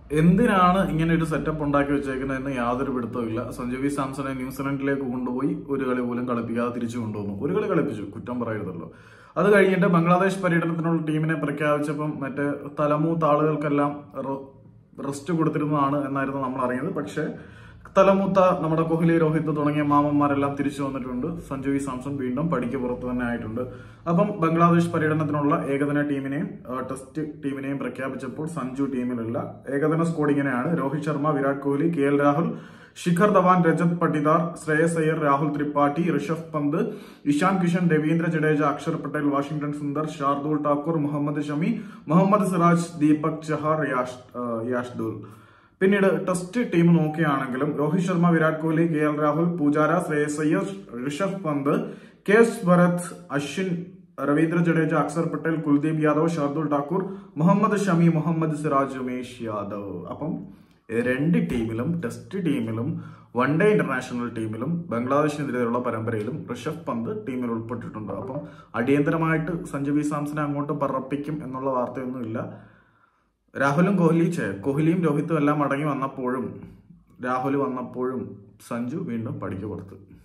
എന്തിനാണ് ഇങ്ങനെ ഒരു സെറ്റപ്പ് ഉണ്ടാക്കി വെച്ചേക്കുന്നതെന്ന് യാതൊരു പിടുത്തമില്ല സഞ്ജു വി സാംസണെ ന്യൂസിലൻഡിലേക്ക് കൊണ്ടുപോയി ഒരു കളി പോലും കളിപ്പിക്കാതെ തിരിച്ചു കൊണ്ടുവന്നു ഒരു കളി കളിപ്പിച്ചു കുറ്റം പറയരുതല്ലോ അത് കഴിഞ്ഞിട്ട് ബംഗ്ലാദേശ് പര്യടനത്തിനുള്ള ടീമിനെ പ്രഖ്യാപിച്ചപ്പം മറ്റേ തലമൂത്ത ആളുകൾക്കെല്ലാം റെസ്റ്റ് കൊടുത്തിരുന്നതാണ് എന്നായിരുന്നു നമ്മൾ അറിഞ്ഞത് പക്ഷേ തലമൂത്ത നമ്മുടെ കോഹ്ലി രോഹിത് തുടങ്ങിയ മാമന്മാരെല്ലാം തിരിച്ചു വന്നിട്ടുണ്ട് സഞ്ജു വി സാംസൺ വീണ്ടും പടിക്ക് പുറത്ത് തന്നെ ആയിട്ടുണ്ട് അപ്പം ബംഗ്ലാദേശ് പര്യടനത്തിനുള്ള ഏകദിന ടീമിനെയും ആ, ടെസ്റ്റ് ടീമിനെയും പ്രഖ്യാപിച്ചപ്പോൾ സഞ്ജു ടീമിലല്ല ഏകദിന സ്ക്വാഡ് ഇങ്ങനെയാണ് Rohit Sharma Virat Kohli K L Rahul Shikhar Dhawan Rajat Patidar Shreyas Iyer Rahul Tripathi Rishabh Pant Ishan Kishan Ravindra Jadeja Axar Patel Washington Sundar Shardul Thakur Mohammed Shami Mohammed Siraj Deepak Chahar Yash ആ, യാഷ്ദുൽ പിന്നീട് ടെസ്റ്റ് ടീം നോക്കുകയാണെങ്കിലും Rohit Sharma Virat Kohli K L Rahul Pujara Shreyas Iyer Rishabh Pant K S Bharat Ashwin Ravindra Jadeja Axar Patel Kuldeep Yadav Shardul Thakur Mohammed Shami Mohammed Siraj Umesh Yadav അപ്പം രണ്ട് ടീമിലും ടെസ്റ്റ് ടീമിലും വൺ ഡേ ഇന്റർനാഷണൽ ടീമിലും ബംഗ്ലാദേശിനെതിരെയുള്ള പരമ്പരയിലും ഋഷഭ് പന്ത് ടീമിൽ ഉൾപ്പെട്ടിട്ടുണ്ട് അപ്പം അടിയന്തരമായിട്ട് സഞ്ജു വി സാംസനെ അങ്ങോട്ട് പറപ്പിക്കും എന്നുള്ള വാർത്തയൊന്നുമില്ല രാഹുലും കോഹ്ലി ഛെ, കോഹ്ലിയും രോഹിത്തും എല്ലാം മടങ്ങി വന്നപ്പോഴും രാഹുൽ വന്നപ്പോഴും സഞ്ജു വീണ്ടും പടിക്ക് പുറത്ത്